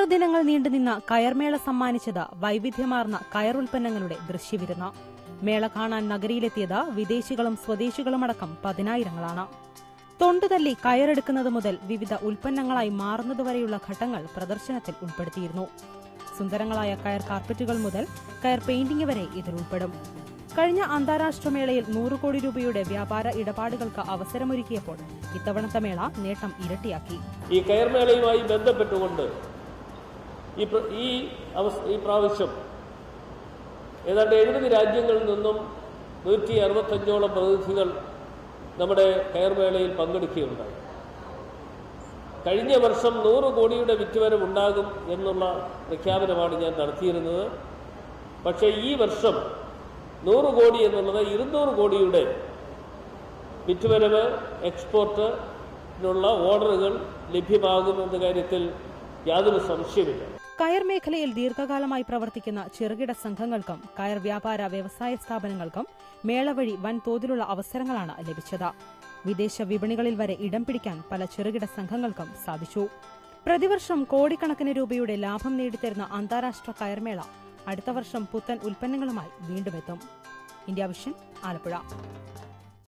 ദിനങ്ങൾ നീണ്ടുനിന്ന കയർമേള സമ്മാനിച്ചത് വൈവിധ്യമാർന്ന കയർ ഉൽപ്പന്നങ്ങളുടെ ദൃശ്യവിരുന്ന് മേള കാണാൻ നഗരിയിലെത്തിയത് വിദേശികളും സ്വദേശികളുമടക്കം പതിനായിരങ്ങളാണ് തൊണ്ടുതല്ലി കയറെടുക്കുന്നത് മുതൽ വിവിധ ഉൽപ്പന്നങ്ങളായി മാറുന്നതുവരെയുള്ള ഘട്ടങ്ങൾ പ്രദർശനത്തിൽ ഉൾപ്പെടുത്തിയിരുന്നു സുന്ദരങ്ങളായ കയർ കാർപ്പറ്റുകൾ മുതൽ കയർ പെയിന്റിംഗ് വരെ ഇതിൽ ഉൾപ്പെടും കഴിഞ്ഞ അന്താരാഷ്ട്ര മേളയിൽ നൂറ് കോടി രൂപയുടെ വ്യാപാര ഇടപാടുകൾക്ക് അവസരമൊരുക്കിയപ്പോൾ ഇത്തവണത്തെ മേള നേട്ടം ഇരട്ടിയാക്കി ഈ കയർമേളയുമായി ബന്ധപ്പെട്ടുകൊണ്ട് ഈ പ്ര- ഈ അവസ് ഈ പ്രാവശ്യം ഏതാണ്ട് എഴുപത് രാജ്യങ്ങളിൽ നിന്നും നൂറ്റി അറുപത്തഞ്ചോളം പ്രതിനിധികൾ നമ്മുടെ കയർമേളയിൽ പങ്കെടുക്കുകയുണ്ടായി കഴിഞ്ഞ വർഷം നൂറ് കോടിയുടെ വിറ്റുവരവുണ്ടാകും എന്നുള്ള പ്രഖ്യാപനമാണ് ഞാൻ നടത്തിയിരുന്നത് പക്ഷേ ഈ വർഷം നൂറ് കോടി എന്നുള്ളത് ഇരുന്നൂറ് കോടിയുടെ വിറ്റുവരവ് എക്സ്പോർട്ടിനുള്ള ഓർഡറുകൾ ലഭ്യമാകുമെന്ന കാര്യത്തിൽ യാതൊരു സംശയമില്ല കയർ മേഖലയിൽ ദീർഘകാലമായി പ്രവർത്തിക്കുന്ന ചെറുകിട സംഘങ്ങൾക്കും കയർ വ്യാപാര വ്യവസായ സ്ഥാപനങ്ങൾക്കും മേള വഴി വൻതോതിലുള്ള അവസരങ്ങളാണ് ലഭിച്ചത് വിദേശ വിപണികളിൽ വരെ ഇടം പിടിക്കാൻ പല ചെറുകിട സംഘങ്ങൾക്കും സാധിച്ചു പ്രതിവർഷം കോടിക്കണക്കിന് രൂപയുടെ ലാഭം നേടിത്തരുന്ന അന്താരാഷ്ട്ര കയർമേള അടുത്ത വർഷം പുത്തൻ ഉൽപ്പന്നങ്ങളുമായി വീണ്ടുമെത്തും ഇന്ത്യ വിഷൻ ആലപ്പുഴ